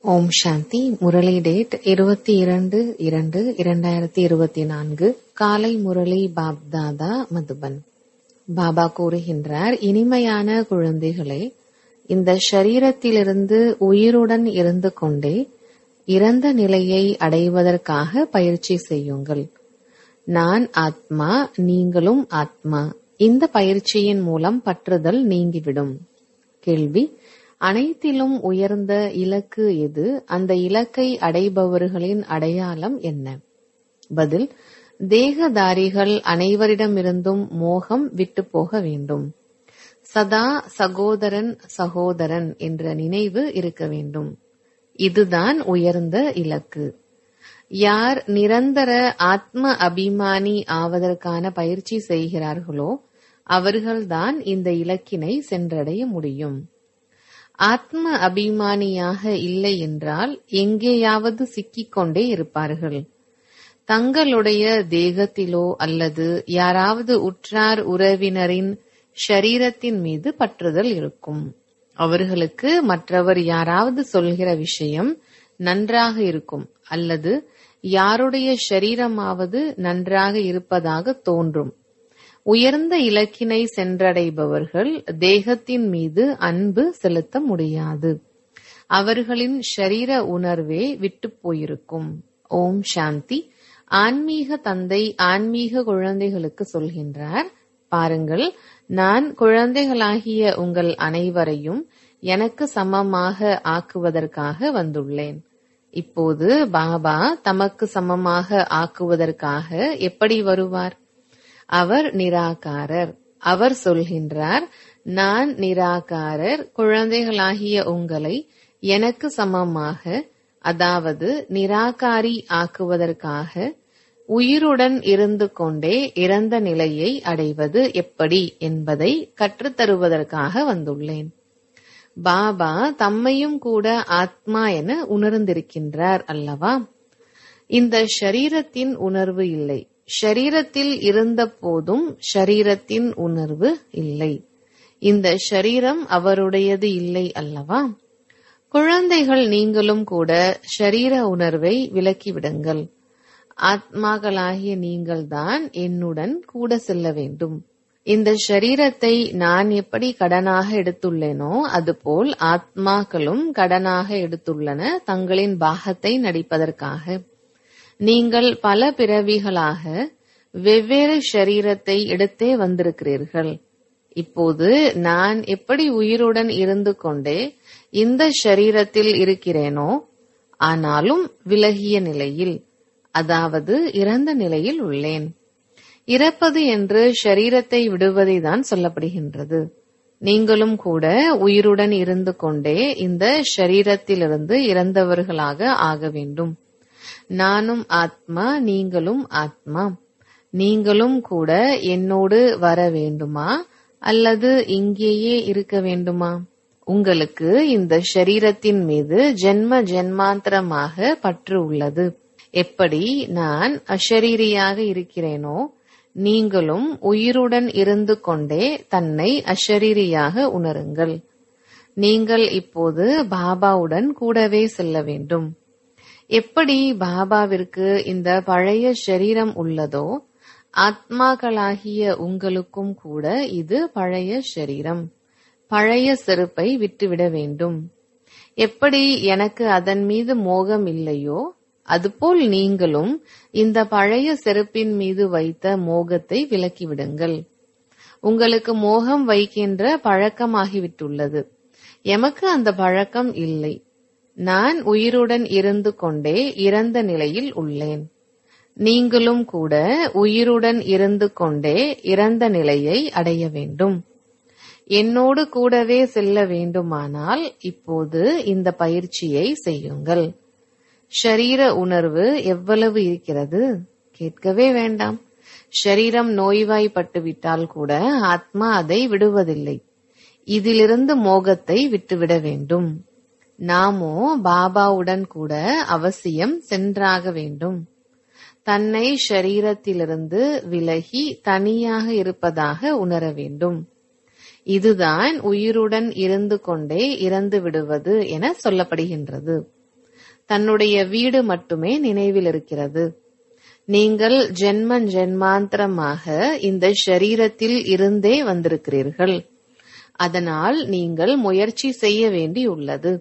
ஓம் சாந்தி Murali date இருபத்தி இரண்டு இரண்டு இரண்டாயிரத்தி இருபத்தி நான்கு காலை முரளி பாப்தாதா மதுபன் பாபா கூறுகின்றார் இனிமையான குழந்தைகளே இந்த ஷரீரத்திலிருந்து உயிருடன் இருந்து கொண்டே இறந்த நிலையை அடைவதற்காக பயிற்சி செய்யுங்கள் நான் ஆத்மா நீங்களும் ஆத்மா இந்த பயிற்சியின் மூலம் பற்றுதல் நீங்கிவிடும் கேள்வி அனைத்திலும் உயர்ந்த இலக்கு எது அந்த இலக்கை அடைபவர்களின் அடையாளம் என்ன பதில் தேகதாரிகள் அனைவரிடமிருந்தும் மோகம் விட்டு போக வேண்டும் சதா சகோதரன் சகோதரன் என்ற நினைவு இருக்க வேண்டும் இதுதான் உயர்ந்த இலக்கு யார் நிரந்தர ஆத்ம அபிமானி ஆவதற்கான பயிற்சி செய்கிறார்களோ அவர்கள்தான் இந்த இலக்கினை சென்றடைய முடியும் ஆத்ம அபிமானியாக இல்லை என்றால் எங்கேயாவது சிக்கிக்கொண்டே இருப்பார்கள் தங்களுடைய தேகத்திலோ அல்லது யாராவது உற்றார் உறவினரின் ஷரீரத்தின் மீது பற்றுதல் இருக்கும் அவர்களுக்கு மற்றவர் யாராவது சொல்கிற விஷயம் நன்றாக இருக்கும் அல்லது யாருடைய ஷரீரமாவது நன்றாக இருப்பதாக தோன்றும் உயர்ந்த இலக்கினை சென்றடைபவர்கள் தேகத்தின் மீது அன்பு செலுத்த முடியாது அவர்களின் ஷரீர உணர்வே விட்டு போயிருக்கும் ஓம் சாந்தி ஆன்மீக தந்தை ஆன்மீக குழந்தைகளுக்கு சொல்கின்றார் பாருங்கள் நான் குழந்தைகளாகிய உங்கள் அனைவரையும் எனக்கு சமமாக ஆக்குவதற்காக வந்துள்ளேன் இப்போது பாபா தமக்கு சமமாக ஆக்குவதற்காக எப்படி வருவார் அவர் நிராகாரர் அவர் சொல்கின்றார் நான் நிராகாரர் குழந்தைகளாகிய உங்களை எனக்கு சமமாக அதாவது நிராகாரி ஆக்குவதற்காக உயிருடன் இருந்து கொண்டே இறந்த நிலையை அடைவது எப்படி என்பதை கற்றுத்தருவதற்காக வந்துள்ளேன் பாபா தம்மையும் கூட ஆத்மா என உணர்ந்திருக்கின்றார் அல்லவா இந்த ஷரீரத்தின் உணர்வு இல்லை ஷரீரத்தில் இருந்த போதும் ஷரீரத்தின் உணர்வு இல்லை இந்த ஷரீரம் அவருடையது இல்லை அல்லவா குழந்தைகள் நீங்களும் கூட ஷரீர உணர்வை விலக்கிவிடுங்கள் ஆத்மாக்களாகிய நீங்கள்தான் என்னுடன் கூட செல்ல வேண்டும் இந்த ஷரீரத்தை நான் எப்படி கடனாக எடுத்துள்ளேனோ அதுபோல் ஆத்மாக்களும் கடனாக எடுத்துள்ளன தங்களின் பாகத்தை நடிப்பதற்காக நீங்கள் பல பிறவிகளாக வெவ்வேறு ஷரீரத்தை எடுத்தே வந்திருக்கிறீர்கள் இப்போது நான் எப்படி உயிருடன் இருந்து கொண்டே இந்த ஷரீரத்தில் இருக்கிறேனோ ஆனாலும் விலகிய நிலையில் அதாவது இறந்த நிலையில் உள்ளேன் இறப்பது என்று ஷரீரத்தை விடுவதை தான் சொல்லப்படுகின்றது நீங்களும் கூட உயிருடன் இருந்து கொண்டே இந்த ஷரீரத்திலிருந்து இறந்தவர்களாக ஆக வேண்டும் நானும் ஆத்மா நீங்களும் ஆத்மா நீங்களும் கூட என்னோடு வர வேண்டுமா அல்லது இங்கேயே இருக்க வேண்டுமா உங்களுக்கு இந்த ஷரீரத்தின் மீது ஜென்ம ஜென்மாந்தரமாக பற்று உள்ளது எப்படி நான் அஷரீரியாக இருக்கிறேனோ நீங்களும் உயிருடன் இருந்து கொண்டே தன்னை அஷரீரியாக உணருங்கள் நீங்கள் இப்போது பாபாவுடன் கூடவே செல்ல வேண்டும் எப்படி பாபாவிற்கு இந்த பழைய ஷரீரம் உள்ளதோ ஆத்மாக்களாகிய உங்களுக்கும் கூட இது பழைய ஷரீரம் பழைய செருப்பை விட்டுவிட வேண்டும் எப்படி எனக்கு அதன் மீது மோகம் இல்லையோ அதுபோல் நீங்களும் இந்த பழைய செருப்பின் மீது வைத்த மோகத்தை விலக்கிவிடுங்கள் உங்களுக்கு மோகம் வைக்கின்ற பழக்கமாகிவிட்டுள்ளது எமக்கு அந்த பழக்கம் இல்லை நான் உயிருடன் இருந்து கொண்டே இறந்த நிலையில் உள்ளேன் நீங்களும் கூட உயிருடன் இருந்து கொண்டே இறந்த நிலையை அடைய வேண்டும் என்னோடு கூடவே செல்ல வேண்டுமானால் இப்போது இந்த பயிற்சியை செய்யுங்கள் ஷரீர உணர்வு எவ்வளவு இருக்கிறது கேட்கவே வேண்டாம் ஷரீரம் நோய்வாய்ப்பட்டு விட்டால் கூட ஆத்மா அதை விடுவதில்லை இதிலிருந்து மோகத்தை விட்டுவிட வேண்டும் நாமோ பாபாவுடன் கூட அவசியம் சென்றாக வேண்டும் தன்னை ஷரீரத்திலிருந்து விலகி தனியாக இருப்பதாக உணர வேண்டும் இதுதான் உயிருடன் இருந்து கொண்டே இறந்து விடுவது என சொல்லப்படுகின்றது தன்னுடைய வீடு மட்டுமே நினைவில் இருக்கிறது நீங்கள் ஜென்ம ஜென்மாந்தரமாக இந்த ஷரீரத்தில் இருந்தே வந்திருக்கிறீர்கள் அதனால் நீங்கள் முயற்சி செய்ய வேண்டியுள்ளது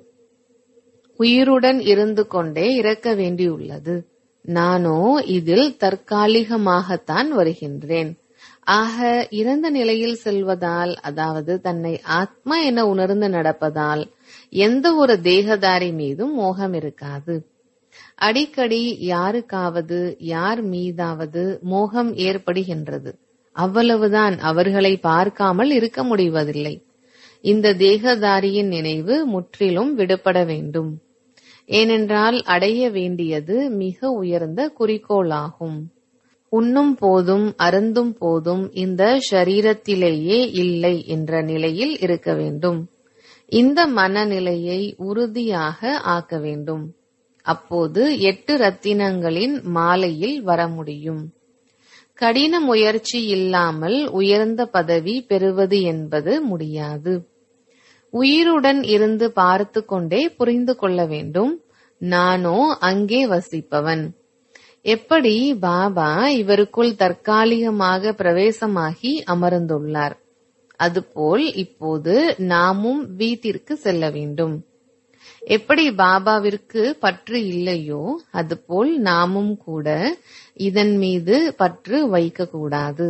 உயிருடன் இருந்து கொண்டே இறக்க வேண்டியுள்ளது நானோ இதில் தற்காலிகமாகத்தான் வருகின்றேன் ஆக இறந்த நிலையில் செல்வதால் அதாவது தன்னை ஆத்மா என உணர்ந்து நடப்பதால் எந்த ஒரு தேகதாரி மீதும் மோகம் இருக்காது அடிக்கடி யாருக்காவது யார் மீதாவது மோகம் ஏற்படுகின்றது அவ்வளவுதான் அவர்களை பார்க்காமல் இருக்க முடிவதில்லை இந்த தேகதாரியின் நினைவு முற்றிலும் விடுபட வேண்டும் ஏனென்றால் அடைய வேண்டியது மிக உயர்ந்த குறிக்கோளாகும் உண்ணும் போதும் அருந்தும் போதும் இந்த ஷரீரத்திலேயே இல்லை என்ற நிலையில் இருக்க வேண்டும் இந்த மனநிலையை உறுதியாக ஆக்க வேண்டும் அப்போது எட்டு ரத்தினங்களின் மாலையில் வர முடியும் கடின முயற்சி இல்லாமல் உயர்ந்த பதவி பெறுவது என்பது முடியாது உயிருடன் இருந்து பார்த்து கொண்டே புரிந்து கொள்ள வேண்டும் நானோ அங்கே வசிப்பவன் எப்படி பாபா இவருக்குள் தற்காலிகமாக பிரவேசமாகி அமர்ந்துள்ளார் அதுபோல் இப்போது நாமும் வீட்டிற்கு செல்ல வேண்டும் எப்படி பாபாவிற்கு பற்று இல்லையோ அதுபோல் நாமும் கூட இதன் மீது பற்று வைக்கக்கூடாது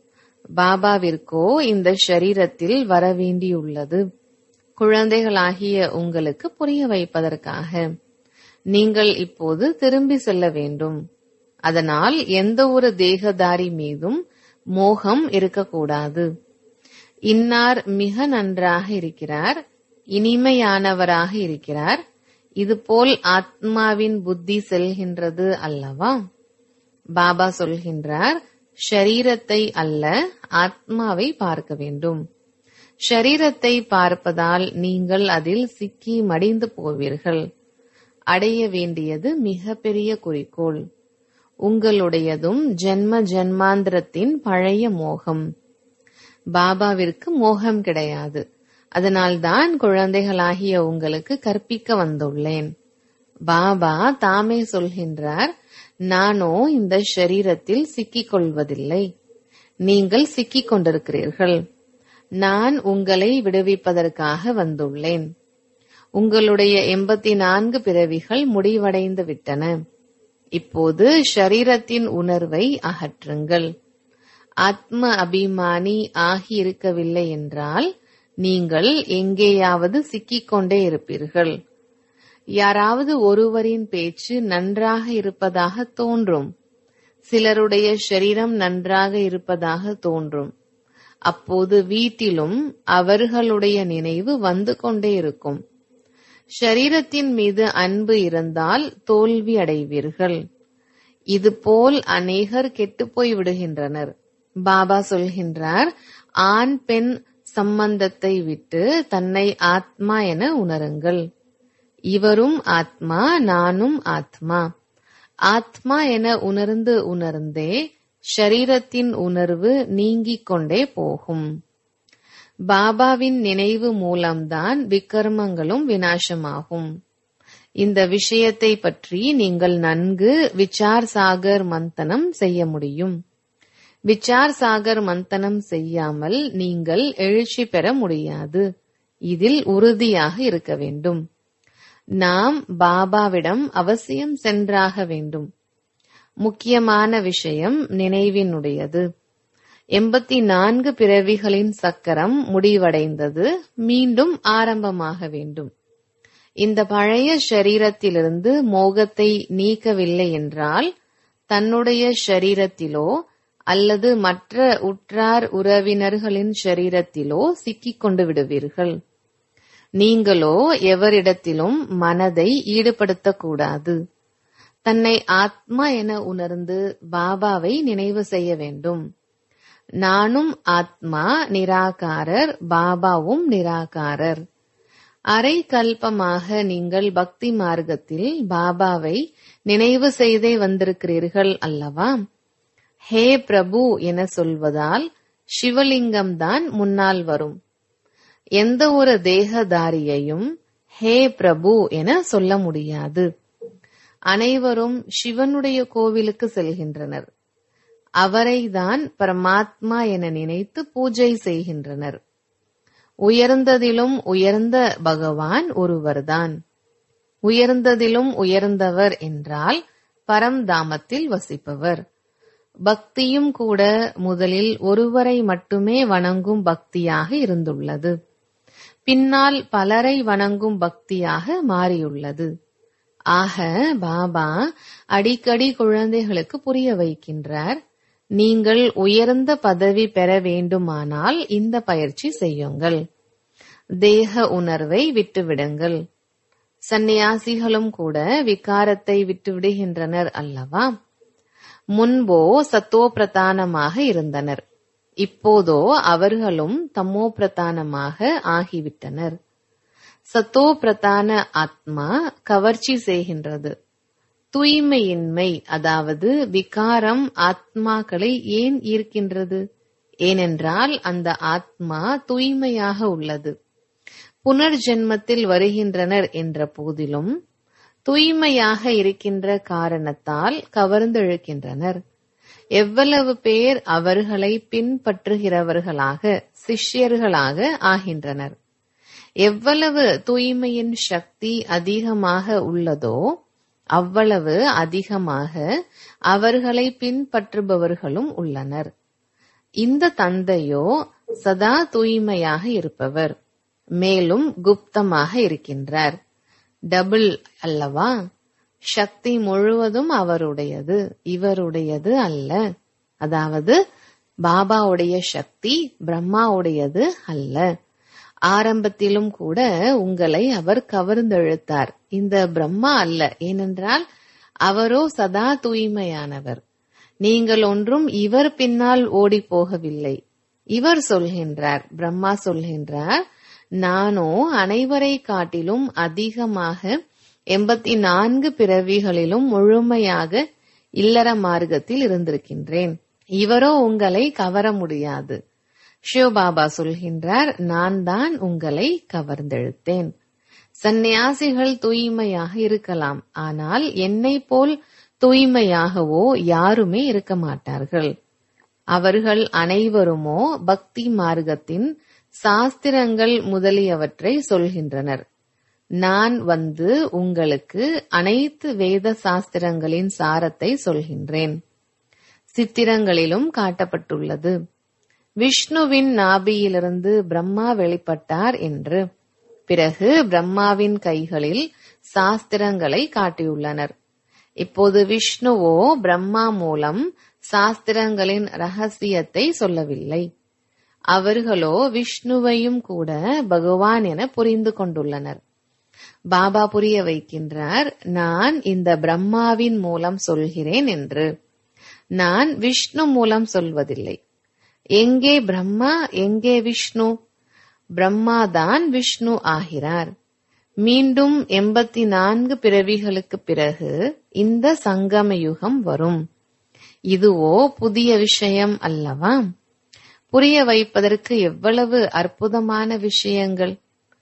பாபாவிற்கோ இந்த ஷரீரத்தில் வர வேண்டியுள்ளது குழந்தைகளாகிய உங்களுக்கு புரிய வைப்பதற்காக நீங்கள் இப்போது திரும்பி செல்ல வேண்டும் அதனால் எந்த ஒரு தேகதாரி மீதும் மோகம் இருக்கக்கூடாது இன்னார் மிக நன்றாக இருக்கிறார் இனிமையானவராக இருக்கிறார் இதுபோல் ஆத்மாவின் புத்தி செல்கின்றது அல்லவா பாபா சொல்கின்றார் ஷரீரத்தை அல்ல ஆத்மாவை பார்க்க வேண்டும் ஷரீரத்தை பார்ப்பதால் நீங்கள் அதில் சிக்கி மடிந்து போவீர்கள் அடைய வேண்டியது மிக பெரிய குறிக்கோள் உங்களுடையதும் ஜென்ம ஜென்மாந்திரத்தின் பழைய மோகம் பாபாவிற்கு மோகம் கிடையாது அதனால்தான் குழந்தைகளாகிய உங்களுக்கு கற்பிக்க வந்துள்ளேன் பாபா தாமே சொல்கின்றார் நானோ இந்த ஷரீரத்தில் சிக்கிக் கொள்வதில்லை நீங்கள் சிக்கிக் கொண்டிருக்கிறீர்கள் நான் உங்களை விடுவிப்பதற்காக வந்துள்ளேன் உங்களுடைய எண்பத்தி நான்கு பிறவிகள் முடிவடைந்து விட்டன இப்போது ஷரீரத்தின் உணர்வை அகற்றுங்கள் ஆத்ம அபிமானி ஆகியிருக்கவில்லை என்றால் நீங்கள் எங்கேயாவது சிக்கிக்கொண்டே இருப்பீர்கள் யாராவது ஒருவரின் பேச்சு நன்றாக இருப்பதாக தோன்றும் சிலருடைய ஷரீரம் நன்றாக இருப்பதாக தோன்றும் அப்போது வீட்டிலும் அவர்களுடைய நினைவு வந்து கொண்டே இருக்கும் ஷரீரத்தின் மீது அன்பு இருந்தால் தோல்வி அடைவீர்கள் இதுபோல் அநேகர் கெட்டுப்போய் விடுகின்றனர் பாபா சொல்கின்றார் ஆண் பெண் சம்பந்தத்தை விட்டு தன்னை ஆத்மா என உணருங்கள் இவரும் ஆத்மா நானும் ஆத்மா ஆத்மா என உணர்ந்து உணர்ந்தே ஷரீரத்தின் உணர்வு நீங்கிக் கொண்டே போகும் பாபாவின் நினைவு மூலம்தான் விக்கர்மங்களும் வினாசமாகும் இந்த விஷயத்தை பற்றி நீங்கள் நன்கு விசார் சாகர் மந்தனம் செய்ய முடியும் விசார் சாகர் மந்தனம் செய்யாமல் நீங்கள் எழுச்சி பெற முடியாது இதில் உறுதியாக இருக்க வேண்டும் நாம் பாபாவிடம் அவசியம் சென்றாக வேண்டும் முக்கியமான விஷயம் நினைவினுடையது எண்பத்தி நான்கு பிறவிகளின் சக்கரம் முடிவடைந்தது மீண்டும் ஆரம்பமாக வேண்டும் இந்த பழைய ஷரீரத்திலிருந்து மோகத்தை நீக்கவில்லை என்றால் தன்னுடைய ஷரீரத்திலோ அல்லது மற்ற உற்றார் உறவினர்களின் ஷரீரத்திலோ சிக்கிக் கொண்டு விடுவீர்கள் நீங்களோ எவரிடத்திலும் மனதை ஈடுபடுத்தக்கூடாது தன்னை ஆத்மா என உணர்ந்து பாபாவை நினைவு செய்ய வேண்டும் நானும் ஆத்மா நிராகாரர் பாபாவும் நிராகாரர் அரை கல்பமாக நீங்கள் பக்தி மார்க்கத்தில் பாபாவை நினைவு செய்தே வந்திருக்கிறீர்கள் அல்லவா ஹே பிரபு என சொல்வதால் சிவலிங்கம் தான் முன்னால் வரும் எந்த ஒரு தேகதாரியையும் ஹே பிரபு என சொல்ல முடியாது அனைவரும் சிவனுடைய கோவிலுக்கு செல்கின்றனர் அவரைதான் பரமாத்மா என நினைத்து பூஜை செய்கின்றனர் உயர்ந்ததிலும் உயர்ந்த பகவான் ஒருவர்தான் உயர்ந்ததிலும் உயர்ந்தவர் என்றால் பரம்தாமத்தில் வசிப்பவர் பக்தியும் கூட முதலில் ஒருவரை மட்டுமே வணங்கும் பக்தியாக இருந்துள்ளது பின்னால் பலரை வணங்கும் பக்தியாக மாறியுள்ளது ஆக பாபா அடிக்கடி குழந்தைகளுக்கு புரிய வைக்கின்றார் நீங்கள் உயர்ந்த பதவி பெற வேண்டுமானால் இந்த பயிற்சி செய்யுங்கள் தேக உணர்வை விட்டுவிடுங்கள் சந்நியாசிகளும் கூட விகாரத்தை விட்டு விடுகின்றனர் அல்லவா முன்போ சத்தோ பிரதானமாக இருந்தனர் இப்போதோ அவர்களும் தம்மோ பிரதானமாக ஆகிவிட்டனர் சத்தோ பிரதான ஆத்மா கவர்ச்சி செய்கின்றது தூய்மையின்மை அதாவது விகாரம் ஆத்மாக்களை ஏன் ஈர்க்கின்றது ஏனென்றால் அந்த ஆத்மா தூய்மையாக உள்ளது புனர்ஜென்மத்தில் வருகின்றனர் என்ற போதிலும் தூய்மையாக இருக்கின்ற காரணத்தால் கவர்ந்தெழுக்கின்றனர் எவ்வளவு பேர் அவர்களை பின்பற்றுகிறவர்களாக சிஷ்யர்களாக ஆகின்றனர் எவ்வளவு தூய்மையின் சக்தி அதிகமாக உள்ளதோ அவ்வளவு அதிகமாக அவர்களை பின்பற்றுபவர்களும் உள்ளனர் இந்த தந்தையோ சதா தூய்மையாக இருப்பவர் மேலும் குப்தமாக இருக்கின்றார் டபுள் அல்லவா சக்தி முழுவதும் அவருடையது இவருடையது அல்ல அதாவது பாபாவுடைய சக்தி பிரம்மாவுடையது அல்ல ஆரம்பத்திலும் கூட உங்களை அவர் கவர்ந்தெழுத்தார் இந்த பிரம்மா அல்ல ஏனென்றால் அவரோ சதா தூய்மையானவர் நீங்கள் ஒன்றும் இவர் பின்னால் ஓடி போகவில்லை இவர் சொல்கின்றார் பிரம்மா சொல்கின்றார் நானோ அனைவரை காட்டிலும் அதிகமாக எண்பத்தி நான்கு பிறவிகளிலும் முழுமையாக இல்லற மார்க்கத்தில் இருந்திருக்கின்றேன் இவரோ உங்களை கவர முடியாது சிவபாபா சொல்கின்றார் நான் தான் உங்களை கவர்ந்தெழுத்தேன் சந்நியாசிகள் தூய்மையாக இருக்கலாம் ஆனால் என்னை போல் தூய்மையாகவோ யாருமே இருக்க மாட்டார்கள் அவர்கள் அனைவருமோ பக்தி மார்க்கத்தின் சாஸ்திரங்கள் முதலியவற்றை சொல்கின்றனர் நான் வந்து உங்களுக்கு அனைத்து வேத சாஸ்திரங்களின் சாரத்தை சொல்கின்றேன் சித்திரங்களிலும் காட்டப்பட்டுள்ளது விஷ்ணுவின் நாபியிலிருந்து பிரம்மா வெளிப்பட்டார் என்று பிறகு பிரம்மாவின் கைகளில் சாஸ்திரங்களை காட்டியுள்ளனர் இப்போது விஷ்ணுவோ பிரம்மா மூலம் சாஸ்திரங்களின் ரகசியத்தை சொல்லவில்லை அவர்களோ விஷ்ணுவையும் கூட பகவான் என புரிந்து கொண்டுள்ளனர் பாபா புரிய வைக்கின்றார் நான் இந்த பிரம்மாவின் மூலம் சொல்கிறேன் என்று நான் விஷ்ணு மூலம் சொல்வதில்லை எங்கே பிரம்மா எங்கே விஷ்ணு பிரம்மாதான் விஷ்ணு ஆகிறார் மீண்டும் எண்பத்தி நான்கு பிறவிகளுக்கு பிறகு இந்த சங்கம யுகம் வரும் இதுவோ புதிய விஷயம் அல்லவா புரிய வைப்பதற்கு எவ்வளவு அற்புதமான விஷயங்கள்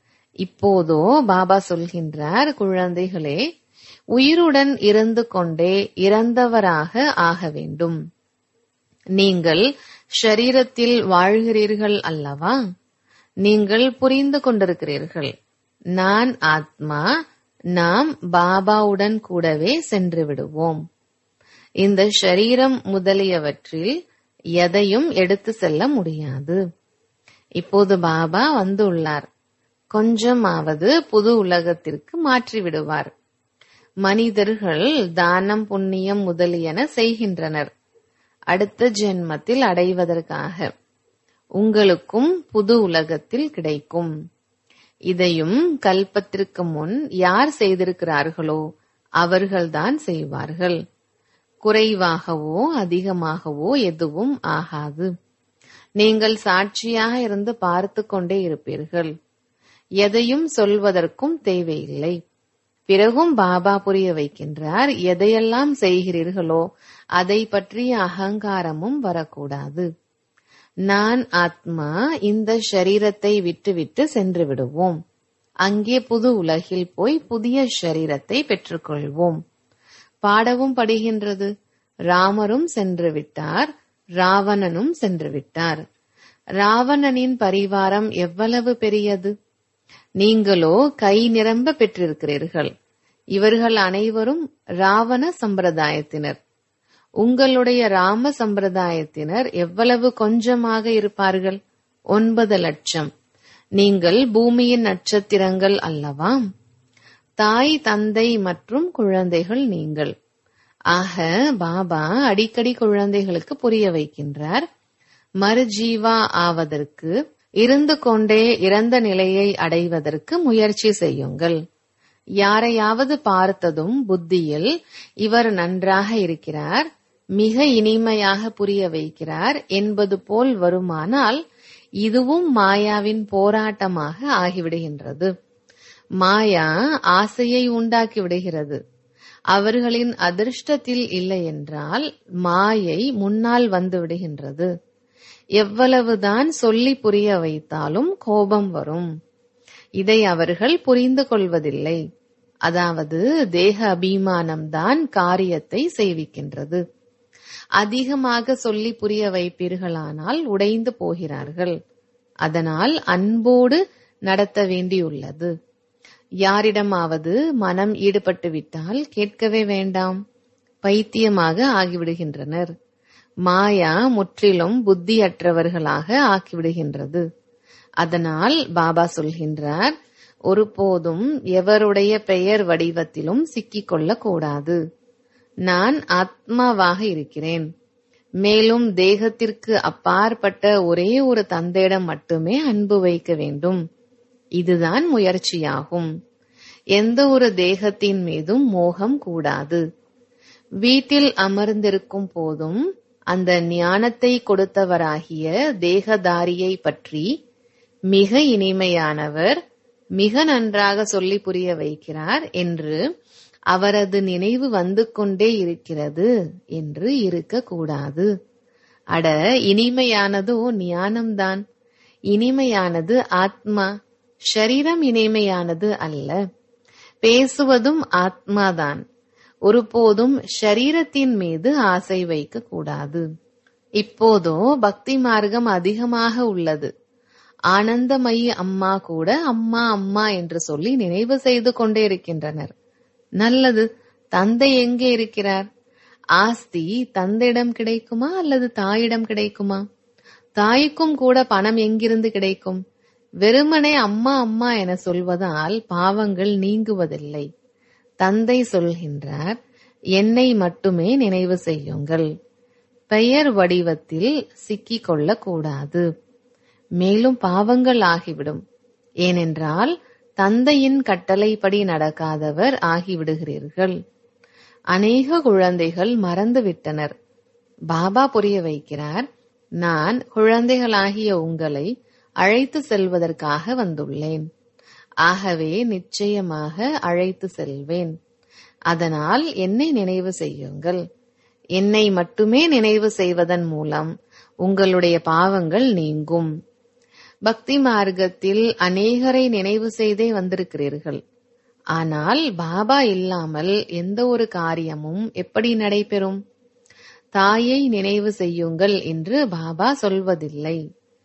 இப்போதோ பாபா சொல்கின்றார் குழந்தைகளே உயிருடன் இருந்து கொண்டே இறந்தவராக ஆக வேண்டும் நீங்கள் ஷரீரத்தில் வாழ்கிறீர்கள் அல்லவா நீங்கள் புரிந்து கொண்டிருக்கிறீர்கள் நான் ஆத்மா நாம் பாபாவுடன் கூடவே சென்று விடுவோம் இந்த ஷரீரம் முதலியவற்றில் எதையும் எடுத்து செல்ல முடியாது இப்போது பாபா வந்துள்ளார் கொஞ்சமாவது புது உலகத்திற்கு மாற்றி விடுவார் மனிதர்கள் தானம் புண்ணியம் முதலியன செய்கின்றனர் அடுத்த ஜென்மத்தில் அடைவதற்காக உங்களுக்கும் புது உலகத்தில் கிடைக்கும் இதையும் கல்பத்திற்கு முன் யார் செய்திருக்கிறார்களோ அவர்கள்தான் செய்வார்கள் குறைவாகவோ அதிகமாகவோ எதுவும் ஆகாது நீங்கள் சாட்சியாக இருந்து பார்த்து கொண்டே இருப்பீர்கள் எதையும் சொல்வதற்கும் தேவையில்லை பிறகும் பாபா புரிய வைக்கின்றார் எதையெல்லாம் செய்கிறீர்களோ அதை பற்றிய அகங்காரமும் வரக்கூடாது நான் ஆத்மா இந்த ஷரீரத்தை விட்டுவிட்டு சென்று விடுவோம் அங்கே புது உலகில் போய் புதிய ஷரீரத்தை பெற்றுக்கொள்வோம் பாடவும் படுகின்றது ராமரும் சென்று விட்டார் ராவணனும் சென்று விட்டார் ராவணனின் பரிவாரம் எவ்வளவு பெரியது நீங்களோ கை நிரம்ப பெற்றிருக்கிறீர்கள் இவர்கள் அனைவரும் ராவண சம்பிரதாயத்தினர் உங்களுடைய ராம சம்பிரதாயத்தினர் எவ்வளவு கொஞ்சமாக இருப்பார்கள் ஒன்பது லட்சம் நீங்கள் பூமியின் நட்சத்திரங்கள் அல்லவா தாய் தந்தை மற்றும் குழந்தைகள் நீங்கள் ஆக பாபா அடிக்கடி குழந்தைகளுக்கு புரிய வைக்கின்றார் மறுஜீவா ஆவதற்கு இருந்து கொண்டே இறந்த நிலையை அடைவதற்கு முயற்சி செய்யுங்கள் யாரையாவது பார்த்ததும் புத்தியில் இவர் நன்றாக இருக்கிறார் மிக இனிமையாக புரிய வைக்கிறார் என்பது போல் வருமானால் இதுவும் மாயாவின் போராட்டமாக ஆகிவிடுகின்றது மாயா ஆசையை உண்டாக்கி விடுகிறது அவர்களின் அதிர்ஷ்டத்தில் இல்லை என்றால் மாயை முன்னால் வந்து விடுகின்றது எவ்வளவுதான் சொல்லி புரிய வைத்தாலும் கோபம் வரும் இதை அவர்கள் புரிந்து கொள்வதில்லை அதாவது தேக அபிமானம்தான் காரியத்தை செய்விக்கின்றது அதிகமாக சொல்லி புரிய வைப்பீர்களானால் உடைந்து போகிறார்கள் அதனால் அன்போடு நடத்த வேண்டியுள்ளது யாரிடமாவது மனம் ஈடுபட்டு விட்டால் கேட்கவே வேண்டாம் பைத்தியமாக ஆகிவிடுகின்றனர் மாயா முற்றிலும் புத்தியற்றவர்களாக ஆக்கிவிடுகின்றது அதனால் பாபா சொல்கின்றார் ஒருபோதும் எவருடைய பெயர் வடிவத்திலும் சிக்கிக் கொள்ளக்கூடாது நான் ஆத்மாவாக இருக்கிறேன் மேலும் தேகத்திற்கு அப்பாற்பட்ட ஒரே ஒரு தந்தையிடம் மட்டுமே அன்பு வைக்க வேண்டும் இதுதான் முயற்சியாகும் எந்த ஒரு தேகத்தின் மீதும் மோகம் கூடாது வீட்டில் அமர்ந்திருக்கும் போதும் அந்த ஞானத்தை கொடுத்தவராகிய தேகதாரியை பற்றி மிக இனிமையானவர் மிக நன்றாக சொல்லி புரிய வைக்கிறார் என்று அவரது நினைவு வந்து கொண்டே இருக்கிறது என்று இருக்கக்கூடாது அட இனிமையானதோ ஞானம்தான் இனிமையானது ஆத்மா ஷரீரம் இனிமையானது அல்ல பேசுவதும் ஆத்மாதான் ஒருபோதும் ஷரீரத்தின் மீது ஆசை வைக்க கூடாது இப்போதோ பக்தி மார்க்கம் அதிகமாக உள்ளது ஆனந்தமயி அம்மா கூட அம்மா அம்மா என்று சொல்லி நினைவு செய்து கொண்டே இருக்கின்றனர் நல்லது தந்தை எங்கே இருக்கிறார் ஆஸ்தி தந்தையிடம் கிடைக்குமா அல்லது தாயிடம் கிடைக்குமா தாய்க்கும் கூட பணம் எங்கிருந்து கிடைக்கும் வெறுமனே அம்மா அம்மா என சொல்வதால் பாவங்கள் நீங்குவதில்லை தந்தை சொல்கின்றார் என்னை மட்டுமே நினைவு செய்யுங்கள் பெயர் வடிவத்தில் சிக்கிக் கொள்ளக்கூடாது மேலும் பாவங்கள் ஆகிவிடும் ஏனென்றால் தந்தையின் கட்டளைப்படி நடக்காதவர் ஆகிவிடுகிறீர்கள் அநேக குழந்தைகள் மறந்துவிட்டனர் பாபா புரிய வைக்கிறார் நான் குழந்தைகளாகிய உங்களை அழைத்து செல்வதற்காக வந்துள்ளேன் ஆகவே நிச்சயமாக அழைத்து செல்வேன் அதனால் என்னை நினைவு செய்யுங்கள் என்னை மட்டுமே நினைவு செய்வதன் மூலம் உங்களுடைய பாவங்கள் நீங்கும் பக்தி மார்க்கத்தில் அநேகரை நினைவு செய்தே வந்திருக்கிறீர்கள் ஆனால் பாபா இல்லாமல் எந்த ஒரு காரியமும் எப்படி நடைபெறும் தாயை நினைவு செய்யுங்கள் என்று பாபா சொல்வதில்லை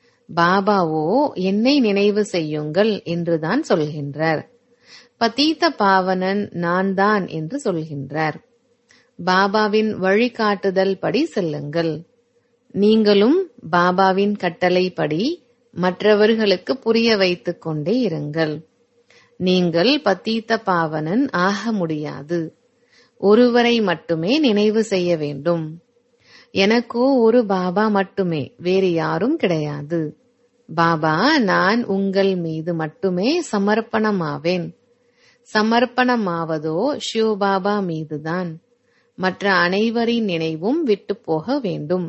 பாபாவோ என்னை நினைவு செய்யுங்கள் என்றுதான் சொல்கின்றார் பதீத்த பாவனன் நான் தான் என்று சொல்கின்றார் பாபாவின் வழிகாட்டுதல் படி செல்லுங்கள் நீங்களும் பாபாவின் கட்டளைப்படி மற்றவர்களுக்கு புரிய வைத்துக் கொண்டே இருங்கள் நீங்கள் பத்தீத்த பாவனன் ஆக முடியாது ஒருவரை மட்டுமே நினைவு செய்ய வேண்டும் எனக்கோ ஒரு பாபா மட்டுமே வேறு யாரும் கிடையாது பாபா நான் உங்கள் மீது மட்டுமே சமர்ப்பணமாவேன் சமர்ப்பணமாவதோ சிவபாபா மீதுதான் மற்ற அனைவரின் நினைவும் விட்டு போக வேண்டும்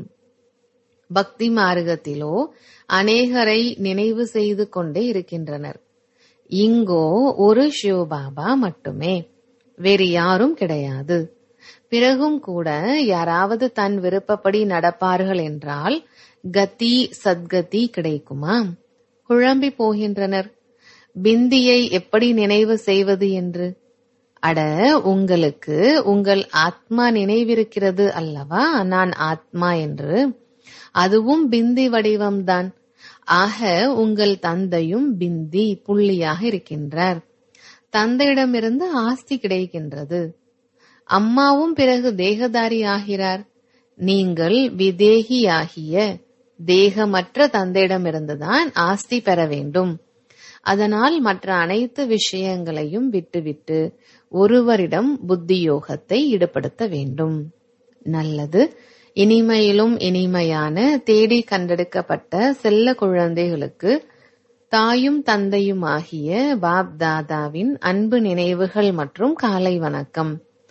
பக்தி மார்க்கத்திலோ அநேகரை நினைவு செய்து கொண்டே இருக்கின்றனர் இங்கோ ஒரு சிவபாபா மட்டுமே வேறு யாரும் கிடையாது பிறகும் கூட யாராவது தன் விருப்பப்படி நடப்பார்கள் என்றால் கதி சத்கதி கிடைக்குமா குழம்பி போகின்றனர் பிந்தியை எப்படி நினைவு செய்வது என்று அட உங்களுக்கு உங்கள் ஆத்மா நினைவிருக்கிறது அல்லவா நான் ஆத்மா என்று அதுவும் பிந்தி வடிவம்தான் ஆக உங்கள் தந்தையும் பிந்தி புள்ளியாக இருக்கின்றார் தந்தையிடமிருந்து ஆஸ்தி கிடைக்கின்றது அம்மாவும் பிறகு தேகதாரி ஆகிறார் நீங்கள் விதேகியாகிய தேகமற்ற தந்தையிடமிருந்துதான் ஆஸ்தி பெற வேண்டும் அதனால் மற்ற அனைத்து விஷயங்களையும் விட்டுவிட்டு ஒருவரிடம் புத்தியோகத்தை ஈடுபடுத்த வேண்டும் நல்லது இனிமையிலும் இனிமையான தேடி கண்டெடுக்கப்பட்ட செல்ல குழந்தைகளுக்கு தாயும் தந்தையுமாகிய பாப் தாதாவின் அன்பு நினைவுகள் மற்றும் காலை வணக்கம்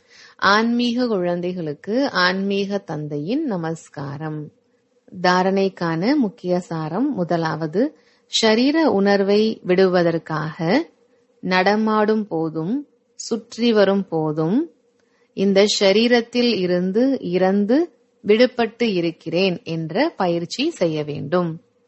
ஆன்மீக குழந்தைகளுக்கு ஆன்மீக தந்தையின் நமஸ்காரம் தாரணைக்கான முக்கிய சாரம் முதலாவது ஷரீர உணர்வை விடுவதற்காக நடமாடும் போதும் சுற்றி வரும் போதும் இந்த ஷரீரத்தில் இருந்து இறந்து விடுபட்டு இருக்கிறேன் என்ற பயிற்சி செய்ய வேண்டும்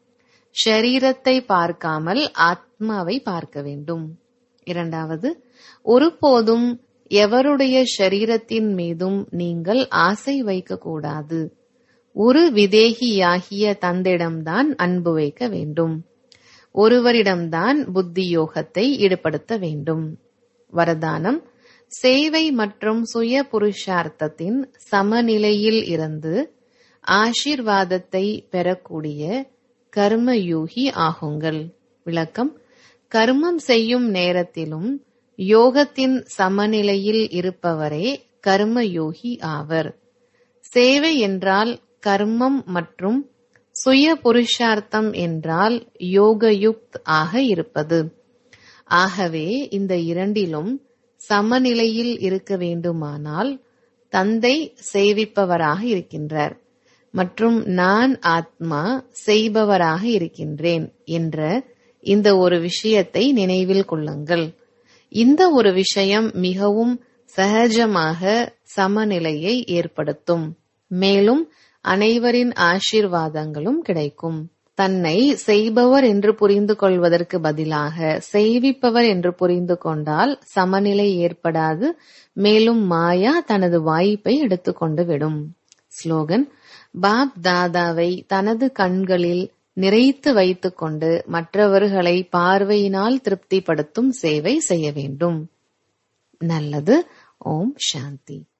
ஷரீரத்தை பார்க்காமல் ஆத்மாவை பார்க்க வேண்டும் இரண்டாவது ஒருபோதும் எவருடைய ஷரீரத்தின் மீதும் நீங்கள் ஆசை வைக்கக்கூடாது ஒரு விதேகியாகிய தந்தையிடம்தான் அன்பு வைக்க வேண்டும் ஒருவரிடம்தான் புத்தி யோகத்தை ஈடுபடுத்த வேண்டும் வரதானம் சேவை மற்றும் சுய புருஷார்த்தத்தின் சமநிலையில் இருந்து ஆசீர்வாதத்தை பெறக்கூடிய கர்மயோகி ஆகுங்கள் விளக்கம் கர்மம் செய்யும் நேரத்திலும் யோகத்தின் சமநிலையில் இருப்பவரே கர்மயோகி ஆவர் சேவை என்றால் கர்மம் மற்றும் சுய புருஷார்த்தம் என்றால் யோகயுக்த் ஆக இருப்பது ஆகவே இந்த இரண்டிலும் சமநிலையில் இருக்க வேண்டுமானால் தந்தை சேவிப்பவராக இருக்கின்றார் மற்றும் நான் ஆத்மா செய்பவராக இருக்கின்றேன் என்ற இந்த ஒரு விஷயத்தை நினைவில் கொள்ளுங்கள் இந்த ஒரு விஷயம் மிகவும் சகஜமாக சமநிலையை ஏற்படுத்தும் மேலும் அனைவரின் ஆசீர்வாதங்களும் கிடைக்கும் தன்னை செய்பவர் என்று புரிந்து கொள்வதற்கு பதிலாக செய்விப்பவர் என்று புரிந்து கொண்டால் சமநிலை ஏற்படாது மேலும் மாயா தனது வாய்ப்பை எடுத்துக்கொண்டு விடும் ஸ்லோகன் பாப் தாதாவை தனது கண்களில் நிறைத்து வைத்துக்கொண்டு மற்றவர்களை பார்வையினால் திருப்திப்படுத்தும் சேவை செய்ய வேண்டும் நல்லது ஓம் சாந்தி